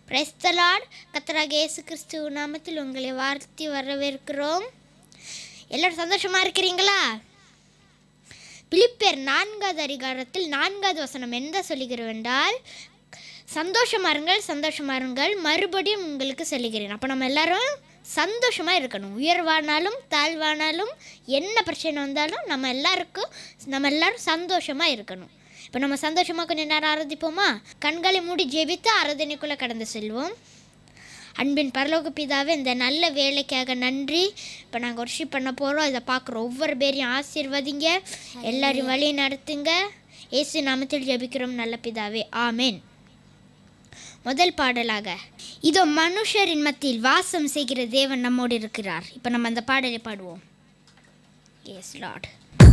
Praise the Lord கத்தராக இயேசு கிறிஸ்துவ நாமத்தில் உங்களை வாழ்த்தி வரவேற்கிறோம் எல்லாரும் சந்தோஷமா இருக்கிறீங்களா பிலிப்பேர் நான்காவது அதிகாரத்தில் நான்காவது வசனம் என்ன சொல்லுகிறோம் என்றால் சந்தோஷமா இருங்கள் சந்தோஷமா இருங்கள் மறுபடியும் உங்களுக்கு சொல்லுகிறேன் அப்போ நம்ம எல்லாரும் சந்தோஷமா இருக்கணும் உயர்வானாலும் தாழ்வானாலும் என்ன பிரச்சனை வந்தாலும் நம்ம எல்லாருக்கும் நம்ம எல்லாரும் சந்தோஷமா இருக்கணும் இப்போ நம்ம சந்தோஷமா கொஞ்ச நேரம் ஆராதிப்போமா கண்களை மூடி ஜெபித்து ஆராதனைக்குள்ளே கடந்து செல்வோம் அன்பின் பரலோக பிதாவே இந்த நல்ல வேலைக்காக நன்றி இப்போ நாங்கள் ஒர்ஷிப் பண்ண போகிறோம் இதை பார்க்குற ஒவ்வொரு பேரையும் ஆசீர்வதிங்க எல்லாரையும் வழி நடத்துங்க இயேசு நாமத்தில் ஜெபிக்கிறோம் நல்ல பிதாவே ஆமென் முதல் பாடலாக இதோ மனுஷரின் மத்தியில் வாசம் செய்கிற தேவன் நம்மோடு இருக்கிறார் இப்போ நம்ம அந்த பாடலை பாடுவோம் எஸ் லார்ட்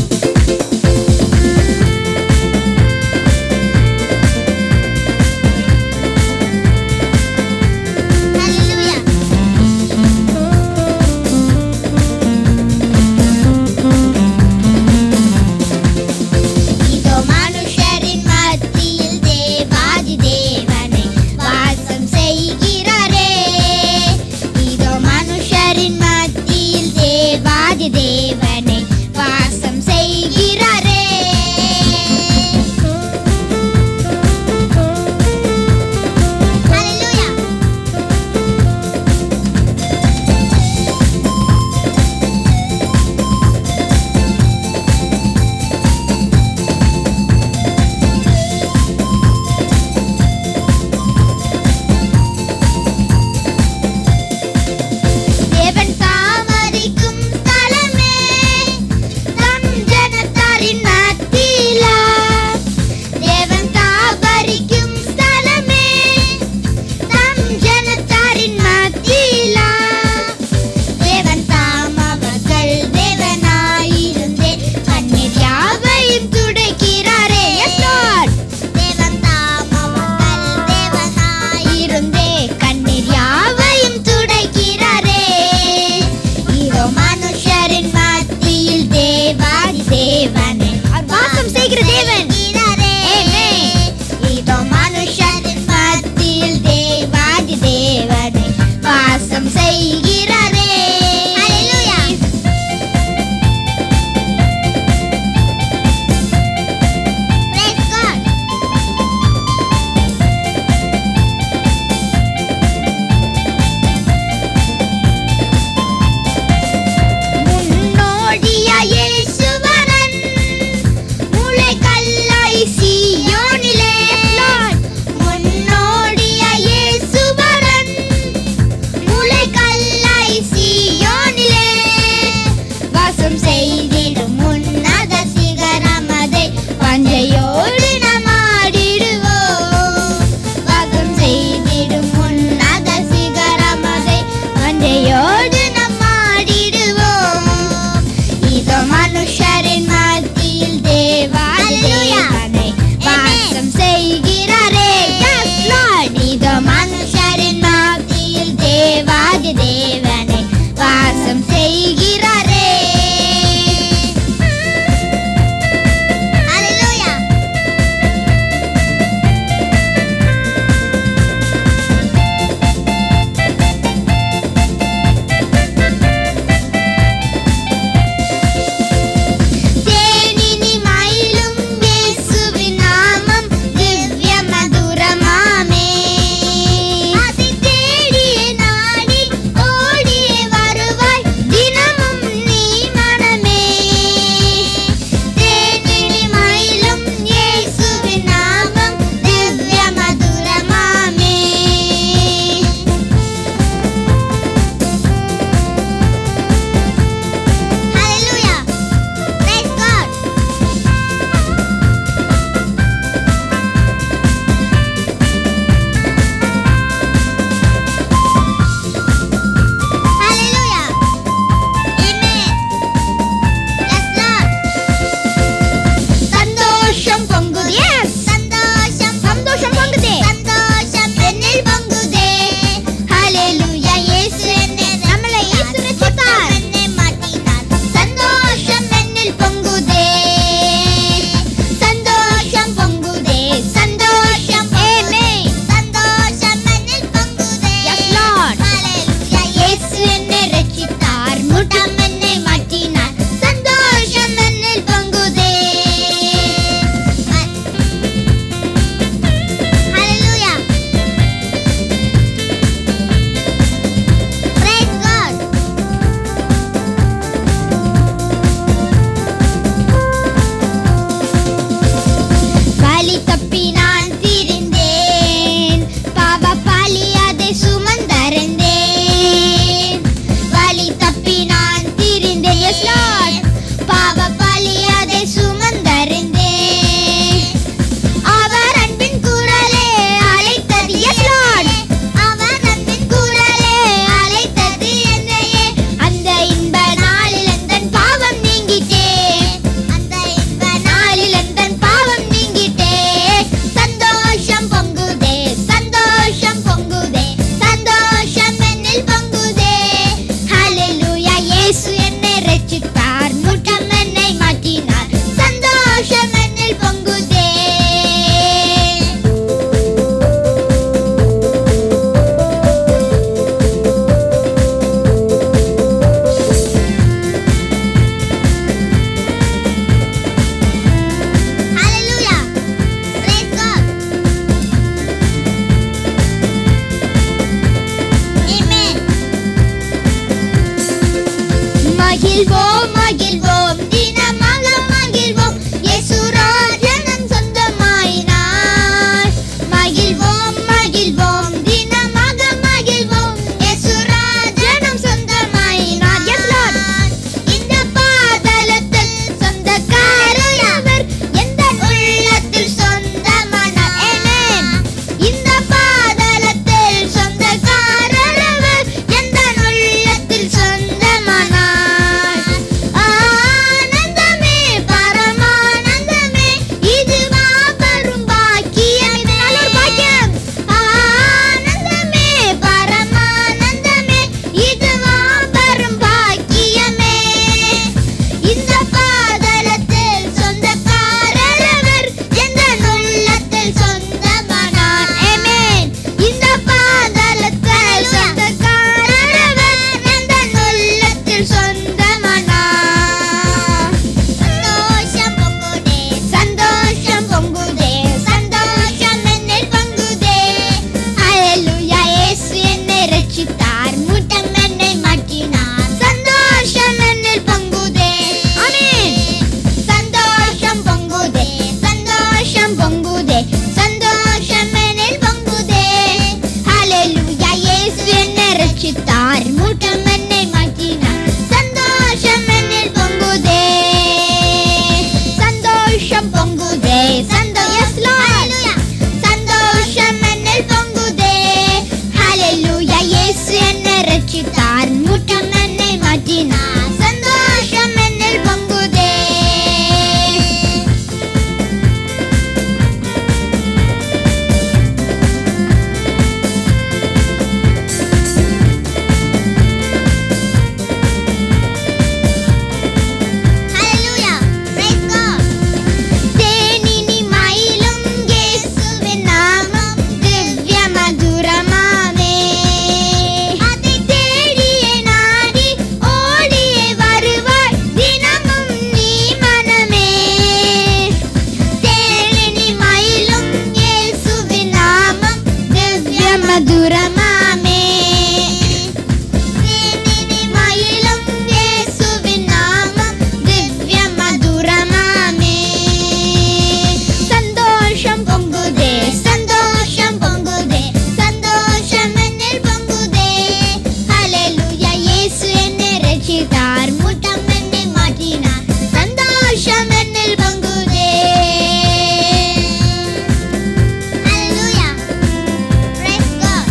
இதோ மனுஷரின் மத்தியில் தேவாதி தேவனை வாசம் செய்கிறாரே இதோ மனுஷரின் மத்தியில் தேவாதி தேவனை வாசம் செய்கிறாரே ஹalleluya தேவன் தாமரிக்கும் ஸ்தலமே தம் ஜனத்தாரின் மத்தியிலா தேவன் தாபரிக்கும் ஸ்தலமே தம் ஜனத்தாரின் மத்தியிலா தேவன் தாம் அவர்கள் தேவனாயிருந்தே கண்ணீர் யாவையும் துடைக்கிறாரே Yes, Lord. தேவன் தாம் அவர்கள் தேவனாயிருந்தே கண்ணீர் யாவையும் துடைக்கிறாரே இதோ மனுஷரின் மத்தியில் தேவாதி தேவனே வாசம் செய்கிற தேவன் Amen. இதோ மனுஷரின் மத்தியில் தேவாதி தேவனே வாசம் செய்கிறாரே Hallelujah. Praise God. முன்னோடியாய் இயேசுவரன் முளைக்கல்லாய் சீயோனிலே முன்னோடியாய் இயேசுவரன் முளைக்கல்லாய் மகிழ்வோம் மகிழ்வோம் தினமாக மகிழ்வோம் இயேசுராஜனம் சொந்தமாயினார் மகிழ்வோம் மகிழ்வோம் தினமாக மகிழ்வோம் இயேசுராஜனம் சொந்தமாயினார் Yes, Lord. இந்த பாதலத்தில் சொந்தக்காரர் அவர் எந்த உள்ளத்தில் சொந்தமானார் Amen. இந்த பாதலத்தில் சொந்தக்காரர் அவர் எந்த உள்ளத்தில் சொந்தமானார் ஆனந்தமே பரமானந்தமே இது மாபெரும் பாக்கியம் நல்ல ஒரு பாக்கியம் ஆனந்தமே பரமானந்தமே இது மாபெரும் பாக்கியமே இந்த பாதலத்தில் சொந்தக்காரர் அவர் எந்த உள்ளத்தில் சொந்தமானார் Amen. இந்த பாதலத்தில் சொந்தக்காரர் அவர் எந்த உள்ளத்தில் சொந்தமானார் சந்தோஷம் பொங்குதே சந்தோஷம் பொங்குதே சந்தோஷம் என்னில் பொங்குதே ஹalleluya இயேசு என்னை ரட்சித்தார் மூட்டம் என்னை மாற்றினார் சந்தோஷம் என்னில் பொங்குதே ஆமென் சந்தோஷம் பொங்குதே சந்தோஷம் பொங்குதே சந்தோஷம் என்னில் பொங்குதே ஹalleluya இயேசு என்னை ரட்சித்தார் மூட்டம் என்னை மாற்றினார் சந்தோஷம் என்னில் பொங்குதே சந்தோஷம் பொங்குதே சந்தோஷம் சந்தோஷம் என்னில் பொங்குதே ஹalleluya இயேசு என்னை ரட்சித்தார் மூட்டம் என்னை மாற்றினார் சந்தோஷம் என்னில் பொங்குதே Hallelujah. Praise God. தேனினி மயிலும் இயேசுவின் நாமம் திவ்ய மதுரமாமே அதை தேடியே நாடி ஓடியே வருவாய் தினமும் நீ மனமே தேனினி மயிலும் இயேசுவின் நாமம் திவ்ய மதுரமாமே தேனினி மயிலும் இயேசுவின் நாமம் திவ்ய மதுரமாமே சந்தோஷம் பொங்குதே சந்தோஷம் பொங்குதே சந்தோஷம் என்னில் பொங்குதே ஹalleluya இயேசு என்னை ரட்சித்தார் மூட்டம் என்னை மாற்றினார் சந்தோஷம் என்னில் பொங்குதே ஹalleluya praise god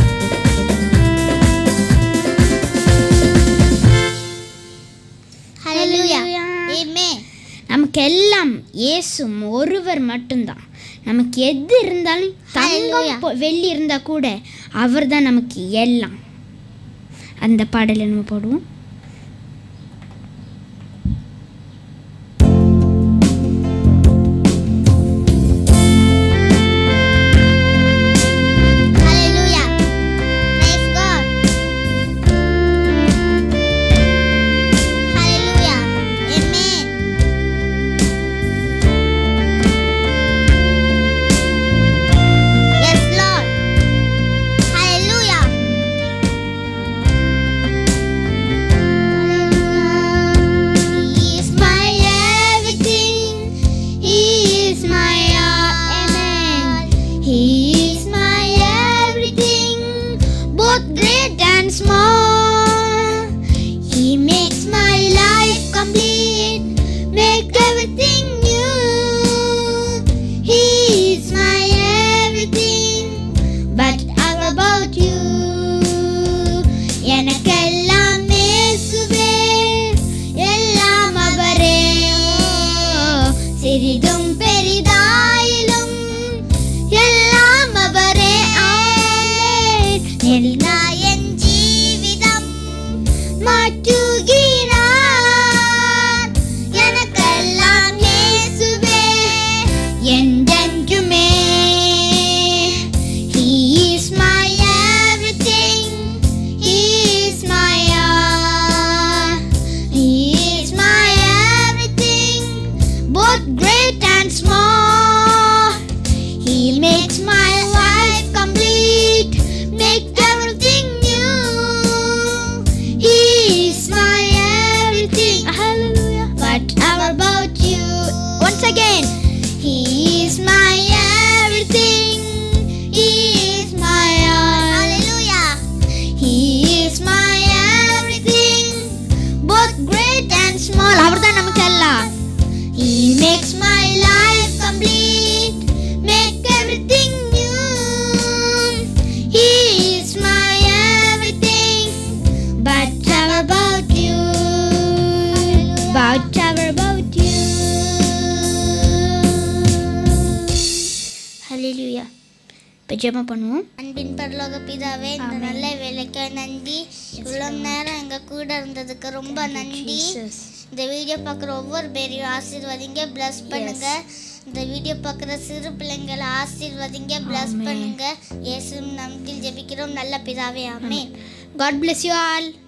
ஹalleluya amen நமக்கு எல்லாம் இயேசு ஒருவர் மட்டும்தான் நமக்கு எது இருந்தாலும் Hallelujah. தங்கம் பொ- வெள்ளி இருந்தால் கூட அவர் தான் நமக்கு எல்லாம் அந்த பாடலை நம்ம போடுவோம் Hallelujah. Praise God. Hallelujah. Amen. Yes, Lord. Hallelujah. He is my everything. He is my all. Amen. He is my everything, both great and small. He makes my life complete, make everything new. He is my everything, but how about you? எனக்கெல்லாம் இயேசுவே, எல்லாம் அவரே. ஓ, சிறிதும் பெரிதாயிலும் எல்லாம் அவரே ஆமென். எல்லாம் என் ஜீவிதம் மாற்றுகிறார் எனக்கெல்லாம் இயேசுவே என்றென்றுமே He is my everything He is ஜெபம் பண்ணுவோம் அன்பின் பரலோக பிதாவே இந்த நல்ல வேலைக்கு நன்றி இவ்வளோ நேரம் எங்க கூட இருந்ததுக்கு ரொம்ப நன்றி இந்த வீடியோ பார்க்குற ஒவ்வொரு பேரையும் ஆசீர்வதிங்க ப்ளஸ் பண்ணுங்க இந்த வீடியோ பார்க்குற சிறு பிள்ளைங்களை ஆசீர்வதிங்க ப்ளஸ் பண்ணுங்க இயேசு நம்பில் ஜெபிக்கிறோம் நல்ல பிதாவே amen God bless you all